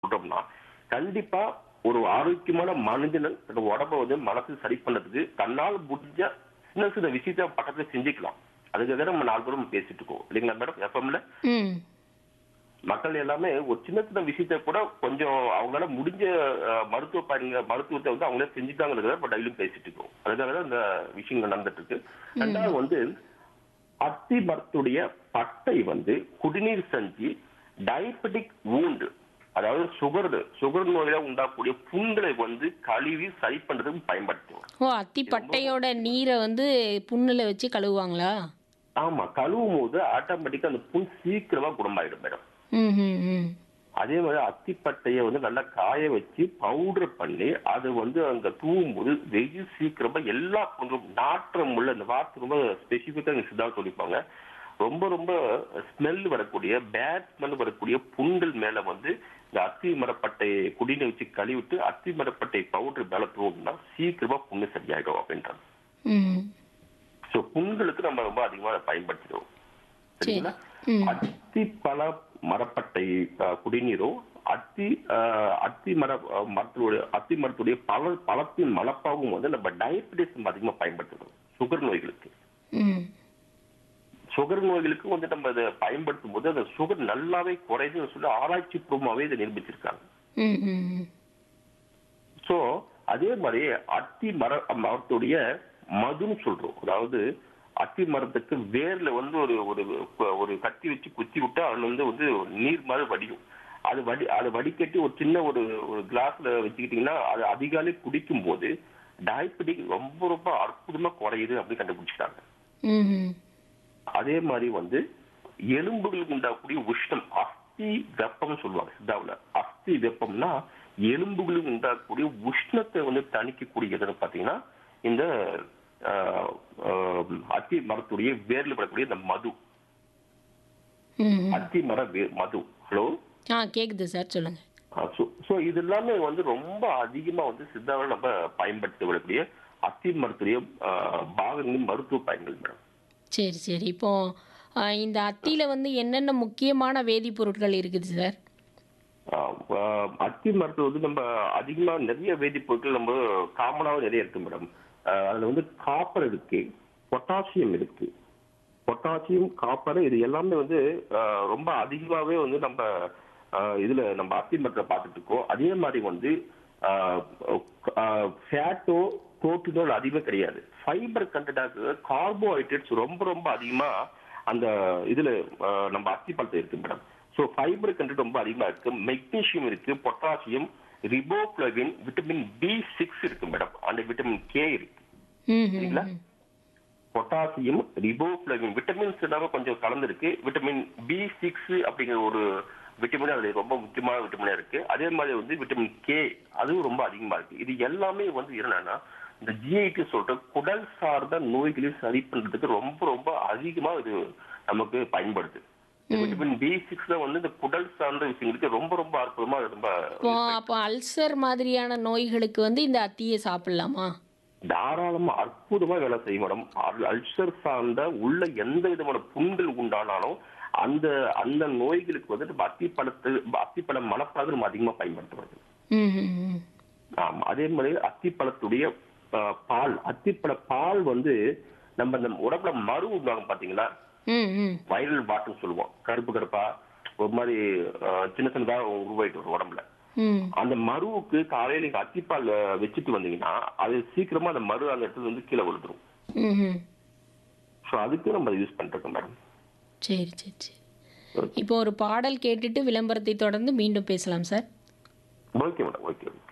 விட்டோம்னா கண்டிப்பா ஒரு ஆரோக்கியமான மனிதன் தன்னோட உடம்ப வந்து மனசு சரி பண்ணதுக்கு தன்னால் முடிஞ்ச சின்ன சின்ன விஷயத்த பக்கத்துல செஞ்சுக்கலாம் அதுக்காக நம்ம நாலு பேரும் பேசிட்டு இருக்கோம் இல்லைங்களா மேடம் எஃப்எம்ல ம் மக்கள் எல்லாமே ஒரு சின்ன சின்ன விஷயத்த கூட கொஞ்சம் அவங்களால முடிஞ்ச அஹ், மருத்துவ பயன்கள் மருத்துவத்தை வந்து அவங்களே செஞ்சுட்டாங்கிறத இப்போ டெய்லியும் பேசிட்டு இருக்கோம் அதுக்காக தான் இந்த விஷயங்கள் நடந்துட்டு இருக்கு ரெண்டாவது வந்து அத்தி மரத்துடைய பட்டை வந்து குடிநீர் செஞ்சு டயபெட்டிக் வூண்டு அதாவது சுகர் சுகர் நோயில உண்டாகக்கூடிய புண்களை வந்து கழுவி சரி பண்றதுக்கு பயன்படுத்துவோம் ஓ அத்தி பட்டையோட நீரை வந்து புண்ணுல வச்சு கழுவுவாங்களா ஆமா கழுவும் போது ஆட்டோமேட்டிக்கா அந்த புண் சீக்கிரமா குணமாயிடும் மேடம் ம் ம் ம் அதே மாதிரி அத்திப்பட்டையை வந்து நல்லா காய வச்சு பவுடர் பண்ணி அது வந்து அங்க தூவும் போது வெகு சீக்கிரமா எல்லா புண்ணும் நாற்றம் உள்ள இந்த வார்த்தை ரொம்ப ஸ்பெசிபிக்கா சித்தால் சொல்லிப்பாங்க ரொம்ப ரொம்ப ஸ்மெல் வரக்கூடிய பேட் ஸ்மெல் வரக்கூடிய புண்கள் மேல வந்து இந்த அத்தி மரப்பட்டை குடிநீர் வச்சு கழுவிட்டு அத்தி மரப்பட்டை பவுடர் மேல தூவும்னா சீக்கிரமா புண்ணு சரியாயிடும் அப்படின்றாங்க ம் சோ புண்களுக்கு நம்ம ரொம்ப அதிகமா அதை பயன்படுத்திடுவோம் சரிங்களா ம். அத்தி பழ மரப்பட்டை அஹ், குடிநீரும் அத்தி அஹ், அத்தி மர அஹ், மரத்துடைய அத்தி மரத்துடைய பழ பழத்தின் மலப்பாவும் வந்து நம்ம டயபெட்டிஸ் நம்ம அதிகமா பயன்படுத்துறோம் சுகர் நோய்களுக்கு ம் சுகர் நோய்களுக்கு வந்து நம்ம இதை பயன்படுத்தும் போது அந்த சுகர் நல்லாவே குறையுதுன்னு சொல்லி ஆராய்ச்சி பூர்வமாவே இதை நிரூபிச்சிருக்காங்க ம் ம் ம் சோ அதே மாதிரி அத்தி மர மரத்துடைய மதுன்னு சொல்றோம் அதாவது அத்தி மரத்துக்கு வேர்ல வந்து ஒரு ஒரு ஒரு கத்தி வச்சு குத்தி விட்டா அதுல வந்து வந்து நீர் மாதிரி வடியும் அது வடி அது வடிகட்டி ஒரு சின்ன ஒரு ஒரு கிளாஸ்ல வச்சுக்கிட்டீங்கன்னா அது அதிகாலை குடிக்கும் போது டயபெட்டிக் ரொம்ப ரொம்ப அற்புதமா குறையுது அப்படின்னு கண்டுபிடிச்சிட்டாங்க ம் ம் அதே மாதிரி வந்து எலும்புகளுக்கு உண்டாகக்கூடிய உஷ்ணம் அஸ்தி வெப்பம் சொல்லுவாங்க சித்தாவுல அஸ்தி வெப்பம்னா எலும்புகளுக்கு உண்டாகக்கூடிய உஷ்ணத்தை வந்து தணிக்கக்கூடிய எதுன்னு பாத்தீங்கன்னா இந்த ஆஹ், ஆஹ், அத்தி மரத்துடைய வேர்ல படக்கூடிய இந்த மது ம் ம் அத்தி மர வே- மது ஹலோ ஆ கேட்குது சார் சொல்லுங்கள் ஸோ இது எல்லாமே வந்து ரொம்ப அதிகமா வந்து சித்தாவில் நம்ம பயன்படுத்தி வரக்கூடிய அத்தி மரத்துடைய ஆஹ், பாகங்கள் மருத்துவ பயன்கள் மேடம் சரி சரி இப்போ ஆ, இந்த அத்தியில் வந்து என்னென்ன முக்கியமான வேதிப்பொருட்கள் இருக்குது சார் ஆஹ் ஆஹ் அத்தி மரத்துல வந்து நம்ம அதிகமா நிறைய வேதிப்பொருட்கள் நம்ம காமனாக நிறைய இருக்கு மேடம் ஆஹ் அதுல வந்து காப்பர் இருக்கு பொட்டாசியம் இருக்கு பொட்டாசியம் காப்பர் இது எல்லாமே வந்து ஆஹ் ரொம்ப அதிகமாவே வந்து நம்ம ஆஹ் இதுல நம்ம அத்தி மரத்துல பார்த்துட்டு இருக்கோம் அதே மாதிரி வந்து ஃபேட்டோ புரோட்டீனோ அதிகமே கிடையாது ஃபைபர் கண்டென்ட் கார்போஹைட்ரேட்ஸ் ரொம்ப ரொம்ப அதிகமா அந்த இதுல ஆஹ் நம்ம அத்தி பழத்துல இருக்கு மேடம் ஸோ ஃபைபர் கண்டென்ட் ரொம்ப அதிகமா இருக்கு மெக்னீசியம் இருக்கு potassium riboflavin vitamin B six இருக்கு மேடம் அந்த விட்டமின் கே இருக்கு ம் ம் சரிங்களா பொட்டாசியம் ரிபோஃப்ளவின் விட்டமின்ஸ் எல்லாமே கொஞ்சம் கலந்துருக்கு விட்டமின் பி சிக்ஸ் அப்படிங்கிற ஒரு விட்டமின் அதுல ரொம்ப முக்கியமான விட்டமினா இருக்கு அதே மாதிரி வந்து விட்டமின் கே அதுவும் ரொம்ப அதிகமா இருக்கு இது எல்லாமே வந்து என்னன்னா இந்த ஜிஐடி சொல்ற குடல் சார்ந்த நோய்களை சரி பண்றதுக்கு ரொம்ப ரொம்ப அதிகமா இது நமக்கு பயன்படுது விட்டமின் பி சிக்ஸ்ல வந்து இந்த குடல் சார்ந்த விஷயங்களுக்கு ரொம்ப ரொம்ப அற்புதமா அது ரொம்ப இப்போ அப்போ அல்சர் மாதிரியான நோய்களுக்கு வந்து இந்த அத்தியை சாப்பிடலாமா தாராளமா அற்புதமா வேலை செய்யும் மேடம் அல்- அல்சர் சார்ந்த உள்ள எந்த விதமான புண்கள் உண்டானாலும் அந்த அந்த நோய்களுக்கு வந்து நம்ம அத்திப்பழத்து அத்திப்பழம் மணப்பாக நம்ம அதிகமா பயன்படுத்துறது ம் ம் ம் ஆமா அதே மாதிரி அத்திப்பழத்துடைய ஆஹ், பால் அத்திப்பழ பால் வந்து நம்ம இந்த உடம்புல மறு உண்டாகும் பாத்தீங்களா ம் ம் வைரல் வாட்டம் சொல்லுவோம் கருப்பு கருப்பா ஒரு மாதிரி ஆஹ், சின்ன சின்னதா உருவாயிட்டு வரும் உடம்புல ம் அந்த மருவுக்கு காலையில நீங்க அத்திப்பால் அஹ், வச்சுட்டு வந்தீங்கன்னா அது சீக்கிரமா அந்த மரு அந்த இடத்துல வந்து கீழே விழுந்துரும் ம் ம் ஸோ அதுக்கு நம்ம யூஸ் பண்ணிருக்கோம் மேடம் சரி சரி சரி இப்போ ஒரு பாடல் கேட்டுட்டு விளம்பரத்தை தொடர்ந்து மீண்டும் பேசலாம் சார் ஓகே மேடம் ஓகே